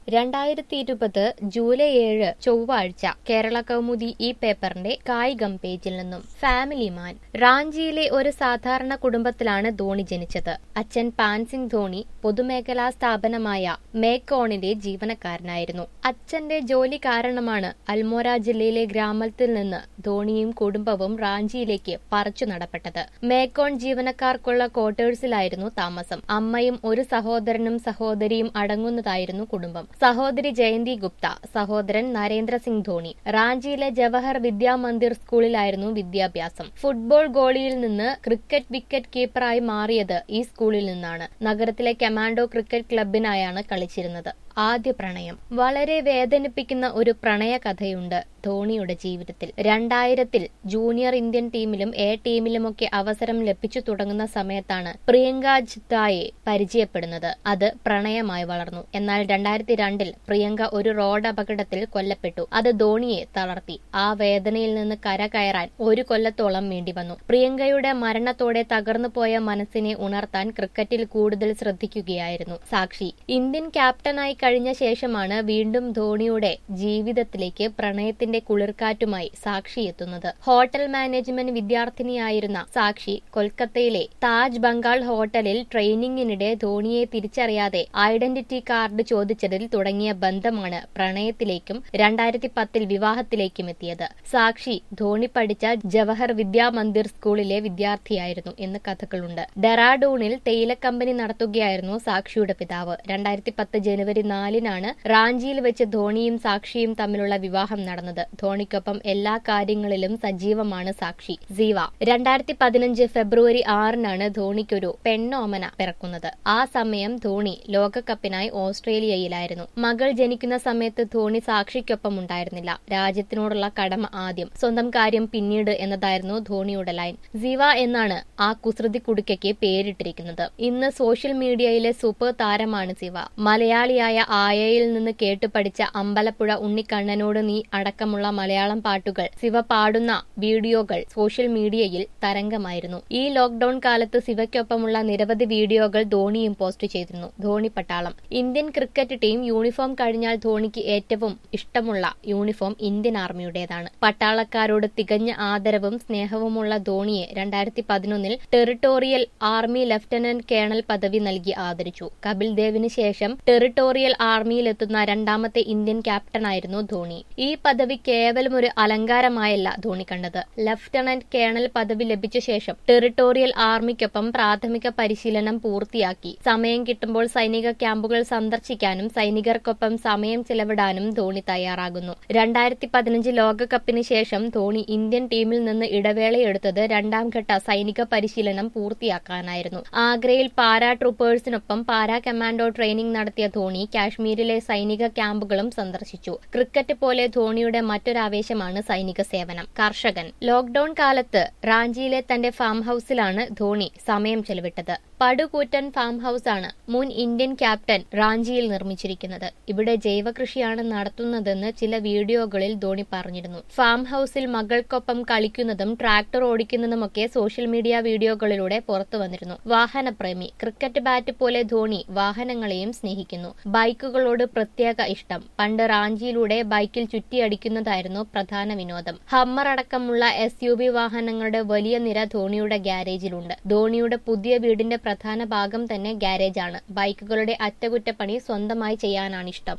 രണ്ടായിരത്തി ഇരുപത് ജൂലൈ ഏഴ് ചൊവ്വാഴ്ച കേരള കൗമുദി ഈ പേപ്പറിന്റെ കായികം പേജിൽ നിന്നും ഫാമിലി മാൻ റാഞ്ചിയിലെ ഒരു സാധാരണ കുടുംബത്തിലാണ് ധോണി ജനിച്ചത് അച്ഛൻ പാൻസിംഗ് ധോണി പൊതുമേഖലാ സ്ഥാപനമായ മേക്കോണിന്റെ ജീവനക്കാരനായിരുന്നു അച്ഛന്റെ ജോലി കാരണമാണ് അൽമോറ ജില്ലയിലെ ഗ്രാമത്തിൽ നിന്ന് ധോണിയും കുടുംബവും റാഞ്ചിയിലേക്ക് പറിച്ചു നടപ്പെട്ടത് മേക്കോൺ ജീവനക്കാർക്കുള്ള ക്വാർട്ടേഴ്സിലായിരുന്നു താമസം അമ്മയും ഒരു സഹോദരനും സഹോദരിയും അടങ്ങുന്നതായിരുന്നു കുടുംബം സഹോദരി ജയന്തി ഗുപ്ത സഹോദരൻ നരേന്ദ്ര സിംഗ് ധോണി റാഞ്ചിയിലെ ജവഹർ വിദ്യാ മന്ദിർ സ്കൂളിലായിരുന്നു വിദ്യാഭ്യാസം ഫുട്ബോൾ ഗോളിയിൽ നിന്ന് ക്രിക്കറ്റ് വിക്കറ്റ് കീപ്പറായി മാറിയത് ഈ സ്കൂളിൽ നിന്നാണ് നഗരത്തിലെ കമാൻഡോ ക്രിക്കറ്റ് ക്ലബിനായാണ് കളിച്ചിരുന്നത് ആദ്യ പ്രണയം വളരെ വേദനിപ്പിക്കുന്ന ഒരു പ്രണയ കഥയുണ്ട് ധോണിയുടെ ജീവിതത്തിൽ രണ്ടായിരത്തിൽ ജൂനിയർ ഇന്ത്യൻ ടീമിലും എ ടീമിലുമൊക്കെ അവസരം ലഭിച്ചു തുടങ്ങുന്ന സമയത്താണ് പ്രിയങ്ക ജിത്തായെ പരിചയപ്പെടുന്നത് അത് പ്രണയമായി വളർന്നു എന്നാൽ രണ്ടായിരത്തി രണ്ടിൽ പ്രിയങ്ക ഒരു റോഡ് അപകടത്തിൽ കൊല്ലപ്പെട്ടു അത് ധോണിയെ തളർത്തി ആ വേദനയിൽ നിന്ന് കരകയറാൻ ഒരു കൊല്ലത്തോളം വേണ്ടി വന്നു പ്രിയങ്കയുടെ മരണത്തോടെ തകർന്നു പോയ മനസ്സിനെ ഉണർത്താൻ ക്രിക്കറ്റിൽ കൂടുതൽ ശ്രദ്ധിക്കുകയായിരുന്നു സാക്ഷി ഇന്ത്യൻ ക്യാപ്റ്റനായി കഴിഞ്ഞ ശേഷമാണ് വീണ്ടും ധോണിയുടെ ജീവിതത്തിലേക്ക് പ്രണയത്തിന്റെ കുളിർക്കാറ്റുമായി സാക്ഷി എത്തുന്നത് ഹോട്ടൽ മാനേജ്മെന്റ് വിദ്യാർത്ഥിനിയായിരുന്ന സാക്ഷി കൊൽക്കത്തയിലെ താജ് ബംഗാൾ ഹോട്ടലിൽ ട്രെയിനിങ്ങിനിടെ ധോണിയെ തിരിച്ചറിയാതെ ഐഡന്റിറ്റി കാർഡ് ചോദിച്ചതിൽ തുടങ്ങിയ ബന്ധമാണ് പ്രണയത്തിലേക്കും രണ്ടായിരത്തി പത്തിൽ വിവാഹത്തിലേക്കും എത്തിയത് സാക്ഷി ധോണി പഠിച്ച ജവഹർ വിദ്യാ മന്ദിർ സ്കൂളിലെ വിദ്യാർത്ഥിയായിരുന്നു എന്ന് കഥകളുണ്ട് ഡെറാഡൂണിൽ തേയില കമ്പനി നടത്തുകയായിരുന്നു സാക്ഷിയുടെ പിതാവ് രണ്ടായിരത്തി പത്ത് ജനുവരി നാലിനാണ് റാഞ്ചിയിൽ വെച്ച് ധോണിയും സാക്ഷിയും തമ്മിലുള്ള വിവാഹം നടന്നത് ധോണിക്കൊപ്പം എല്ലാ കാര്യങ്ങളിലും സജീവമാണ് സാക്ഷി സീവ രണ്ടായിരത്തി പതിനഞ്ച് ഫെബ്രുവരി ആറിനാണ് ധോണിക്കൊരു പെണ്ണോമന പിറക്കുന്നത് ആ സമയം ധോണി ലോകകപ്പിനായി ഓസ്ട്രേലിയയിലായിരുന്നു മകൾ ജനിക്കുന്ന സമയത്ത് ധോണി സാക്ഷിക്കൊപ്പം ഉണ്ടായിരുന്നില്ല രാജ്യത്തിനോടുള്ള കടമ ആദ്യം സ്വന്തം കാര്യം പിന്നീട് എന്നതായിരുന്നു ധോണിയുടെ ലൈൻ സീവ എന്നാണ് ആ കുസൃതി കുടുക്കയ്ക്ക് പേരിട്ടിരിക്കുന്നത് ഇന്ന് സോഷ്യൽ മീഡിയയിലെ സൂപ്പർ താരമാണ് സിവ മലയാളിയായ ആയയിൽ നിന്ന് കേട്ടുപഠിച്ച അമ്പലപ്പുഴ ഉണ്ണിക്കണ്ണനോട് നീ അടക്കമുള്ള മലയാളം പാട്ടുകൾ സിവ പാടുന്ന വീഡിയോകൾ സോഷ്യൽ മീഡിയയിൽ തരംഗമായിരുന്നു ഈ ലോക്ഡൌൺ കാലത്ത് സിവയ്ക്കൊപ്പമുള്ള നിരവധി വീഡിയോകൾ ധോണിയും പോസ്റ്റ് ചെയ്തിരുന്നു ധോണി പട്ടാളം ഇന്ത്യൻ ക്രിക്കറ്റ് ടീം യൂണിഫോം കഴിഞ്ഞാൽ ധോണിക്ക് ഏറ്റവും ഇഷ്ടമുള്ള യൂണിഫോം ഇന്ത്യൻ ആർമിയുടേതാണ് പട്ടാളക്കാരോട് തികഞ്ഞ ആദരവും സ്നേഹവുമുള്ള ധോണിയെ രണ്ടായിരത്തി പതിനൊന്നിൽ ടെറിട്ടോറിയൽ ആർമി ലഫ്റ്റനന്റ് കേണൽ പദവി നൽകി ആദരിച്ചു കപിൽ ദേവിന് ശേഷം ടെറിട്ടോറിയൽ ആർമിയിലെത്തുന്ന രണ്ടാമത്തെ ഇന്ത്യൻ ക്യാപ്റ്റനായിരുന്നു ധോണി ഈ പദവി കേവലം ഒരു അലങ്കാരമായല്ല ധോണി കണ്ടത് ലഫ്റ്റനന്റ് കേണൽ പദവി ലഭിച്ച ശേഷം ടെറിട്ടോറിയൽ ആർമിക്കൊപ്പം പ്രാഥമിക പരിശീലനം പൂർത്തിയാക്കി സമയം കിട്ടുമ്പോൾ സൈനിക ക്യാമ്പുകൾ സന്ദർശിക്കാനും സൈനികർക്കൊപ്പം സമയം ചെലവിടാനും ധോണി തയ്യാറാകുന്നു രണ്ടായിരത്തി പതിനഞ്ച് ലോകകപ്പിന് ശേഷം ധോണി ഇന്ത്യൻ ടീമിൽ നിന്ന് ഇടവേളയെടുത്തത് രണ്ടാം ഘട്ട സൈനിക പരിശീലനം പൂർത്തിയാക്കാനായിരുന്നു ആഗ്രയിൽ പാരാ ട്രൂപ്പേഴ്സിനൊപ്പം പാരാ കമാൻഡോ ട്രെയിനിംഗ് നടത്തിയ ധോണി കാശ്മീരിലെ സൈനിക ക്യാമ്പുകളും സന്ദർശിച്ചു ക്രിക്കറ്റ് പോലെ ധോണിയുടെ മറ്റൊരാവേശമാണ് സൈനിക സേവനം കർഷകൻ ലോക്ഡൌൺ കാലത്ത് റാഞ്ചിയിലെ തന്റെ ഫാം ഹൌസിലാണ് ധോണി സമയം ചെലവിട്ടത് പടുകൂറ്റൻ ഫാം ഹൌസാണ് മുൻ ഇന്ത്യൻ ക്യാപ്റ്റൻ റാഞ്ചിയിൽ നിർമ്മിച്ചിരിക്കുന്നത് ഇവിടെ ജൈവകൃഷിയാണ് നടത്തുന്നതെന്ന് ചില വീഡിയോകളിൽ ധോണി പറഞ്ഞിരുന്നു ഫാം ഹൌസിൽ മകൾക്കൊപ്പം കളിക്കുന്നതും ട്രാക്ടർ ഓടിക്കുന്നതുമൊക്കെ സോഷ്യൽ മീഡിയ വീഡിയോകളിലൂടെ പുറത്തു വന്നിരുന്നു വാഹനപ്രേമി ക്രിക്കറ്റ് ബാറ്റ് പോലെ ധോണി വാഹനങ്ങളെയും സ്നേഹിക്കുന്നു ബൈക്കുകളോട് പ്രത്യേക ഇഷ്ടം പണ്ട് റാഞ്ചിയിലൂടെ ബൈക്കിൽ ചുറ്റിയടിക്കുന്നതായിരുന്നു പ്രധാന വിനോദം ഹമ്മർ അടക്കമുള്ള എസ് യു വി വാഹനങ്ങളുടെ വലിയ നിര ധോണിയുടെ ഗ്യാരേജിലുണ്ട് ധോണിയുടെ പുതിയ വീടിന്റെ പ്രധാന ഭാഗം തന്നെ ഗ്യാരേജാണ് ബൈക്കുകളുടെ അറ്റകുറ്റപ്പണി സ്വന്തമായി ചെയ്യാനാണ് ഇഷ്ടം